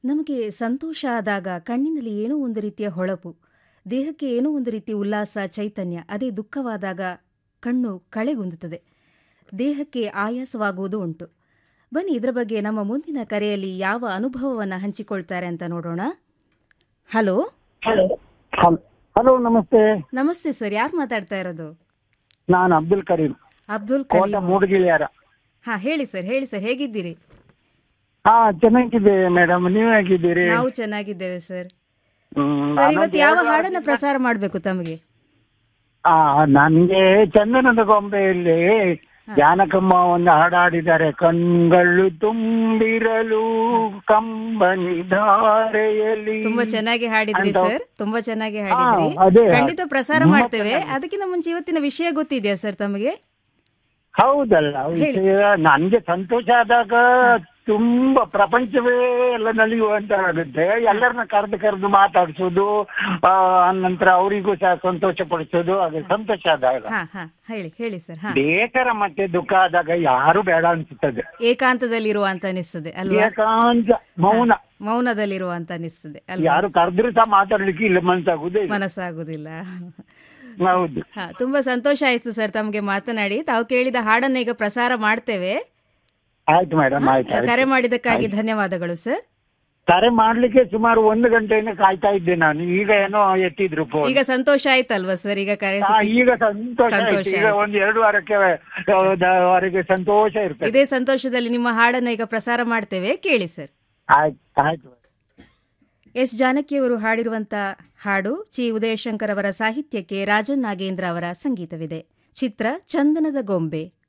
ನಮಗೆ ಸಂತೋಷ ಆದಾಗ ಕಣ್ಣಿನಲ್ಲಿ ಏನೋ ಒಂದು ರೀತಿಯ ಹೊಳಪು ದೇಹಕ್ಕೆ ಏನೋ ಒಂದು ರೀತಿಯ ಉಲ್ಲಾಸ ಚೈತನ್ಯ ಅದೇ ದುಃಖವಾದಾಗ ಕಣ್ಣು ಕಳೆಗುಂದುತ್ತದೆ ದೇಹಕ್ಕೆ ಆಯಾಸವಾಗುವುದು ಉಂಟು ಬನ್ನಿ ಇದರ ಬಗ್ಗೆ ನಮ್ಮ ಮುಂದಿನ ಕರೆಯಲ್ಲಿ ಯಾವ ಅನುಭವವನ್ನು ಹಂಚಿಕೊಳ್ತಾರೆ ಅಂತ ನೋಡೋಣ ಹಲೋ ಹಲ್- ಹಲೋ ನಮಸ್ತೆ ನಮಸ್ತೆ ಸರ್ ಯಾರು ಮಾತಾಡ್ತಾ ಇರೋದು ನಾನು ಅಬ್ದುಲ್ ಕರೀಂ ಅಬ್ದುಲ್ ಕೋಟ ಕಲೀಂ ಮೂಡಗಿಳಿಯಾರ ಹಾ ಹೇಳಿ ಸರ್ ಹೇಳಿ ಸರ್ ಹೇಗಿದ್ದೀರಿ ಹಾ ಚೆನ್ನಾಗಿದೆ ಮೇಡಮ್ ನೀವು ಹೇಗಿದ್ದೀರಿ ನಾವು ಚೆನ್ನಾಗಿದ್ದೇವೆ ಸರ್ ಹ್ಮ್, ಸರ್ ನಾನು ಇವತ್ತು ಯಾವ ಎರಡು ಹಾಡನ್ನ ಪ್ರಸಾರ ಮಾಡಬೇಕು ತಮಗೆ ಆ ನನ್ಗೆ ಚಂದನದ ಗೊಂಬೆಯಲ್ಲಿ ಜಾನಕಮ್ಮ ಒಂದು ಹಾಡು ಹಾಡಿದ್ದಾರೆ ಕಣ್ಗಳು ತುಂಬಿರಲು ಕಂಬನಿ ಧಾರೆಯಲ್ಲಿ ತುಂಬಾ ಚೆನ್ನಾಗಿ ಹಾಡಿದ್ರಿ ಅಂತ- ಸರ್ ತುಂಬಾ ಚೆನ್ನಾಗಿ ಹಾಡಿದ್ರಿ ಹಾ, ಅದೇ. ಖಂಡಿತ ಪ್ರಸಾರ ತುಂಬಾ ಮಾಡ್ತೇವೆ ಅದಕ್ಕಿಂತ ಮುಂಚೆ ಇವತ್ತಿನ ವಿಷಯ ಗೊತ್ತಿದೆಯಾ ಸರ್ ತಮಗೆ ಹೌದಲ್ಲ ವಿಷಯ ನನ್ಗೆ ಸಂತೋಷ ಆದಾಗ ತುಂಬಾ ಪ್ರಪಂಚವೇ ಎಲ್ಲ ನಲಿಯುವಂತ ಆಗುತ್ತೆ ಎಲ್ಲರನ್ನ ಕರೆದು ಕರೆದು ಮಾತಾಡ್ಸೋದು ಆ ನಂತರ ಅವರಿಗೂ ಸಹ ಸಂತೋಷ ಪಡಿಸೋದು ಅದು ಸಂತೋಷ ಆದಾಗ ಹಾ ಹಾ ಹೇಳಿ ಹೇಳಿ ಸರ್ ಹಾ ಬೇಸರ ಮತ್ತೆ ದುಃಖ ಆದಾಗ ಯಾರು ಬೇಡ ಅನ್ಸುತ್ತದೆ ಏಕಾಂತದಲ್ಲಿರುವ ಅಂತ ಅನಿಸ್ತದೆ ಅಲ್ವಾ ಏಕಾಂತ ಮೌನ ಮೌನದಲ್ಲಿರುವ ಅಂತ ಅನಿಸ್ತದೆ ಅಲ್ವಾ ಯಾರು ಕರೆದ್ರು ಸಹ ಮಾತಾಡ್ಲಿಕ್ಕೆ ಇಲ್ಲ ಮನ್ಸಾಗುದೇ ಇಲ್ಲ. ಮನಸ್ಸಾಗುದಿಲ್ಲ ಹೌದು ಹಾ ತುಂಬಾ ಸಂತೋಷ ಆಯ್ತು ಸರ್ ತಮಗೆ ಮಾತನಾಡಿ ತಾವು ಕೇಳಿದ ಹಾಡನ್ನ ಈಗ ಪ್ರಸಾರ ಮಾಡ್ತೇವೆ ಆಯ್ತು ಮೇಡಮ್ ಆಯ್ತು ಆಯ್ತು. ಕರೆ ಮಾಡಿದ್ದಕ್ಕಾಗಿ ಧನ್ಯವಾದಗಳು ಸರ್ ಕರೆ ಮಾಡ್ಲಿಕ್ಕೆ ಸುಮಾರು ಒಂದು ಗಂಟೆಯಿಂದ ಕಾಯ್ತಾ ಇದ್ದೆ ನಾನು ಈಗ ಏನೋ ಎತ್ತಿದ್ರು ಫೋನ್ ಈಗ ಸಂತೋಷ ಆಯ್ತಲ್ವಾ ಸರ್ ಈಗ ಕರೆ ಹಾ, ಸಿಕ್ಕಿ- ಈಗ ಸಂತೋಷ ಆಯ್ತು. ಸಂತೋಷ ಈಗ ಒಂದು ಎರಡು ವಾರಕ್ಕೆ ವರೆಗೆ ಸಂತೋಷ ಇರ್ತದೆ ಇದೇ ಸಂತೋಷದಲ್ಲಿ ನಿಮ್ಮ ಹಾಡನ್ನ ಈಗ ಪ್ರಸಾರ ಮಾಡ್ತೇವೆ ಕೇಳಿ ಸರ್ ಆಯ್ತು ಆಯ್ತು ಎಸ್ ಜಾನಕಿಯವರು ಹಾಡಿರುವಂಥ ಹಾಡು ಚಿ ಉದಯಶಂಕರ್ ಅವರ ಸಾಹಿತ್ಯಕ್ಕೆ ರಾಜನ್ ನಾಗೇಂದ್ರ ಅವರ ಸಂಗೀತವಿದೆ ಚಿತ್ರ ಚಂದನದ ಗೊಂಬೆ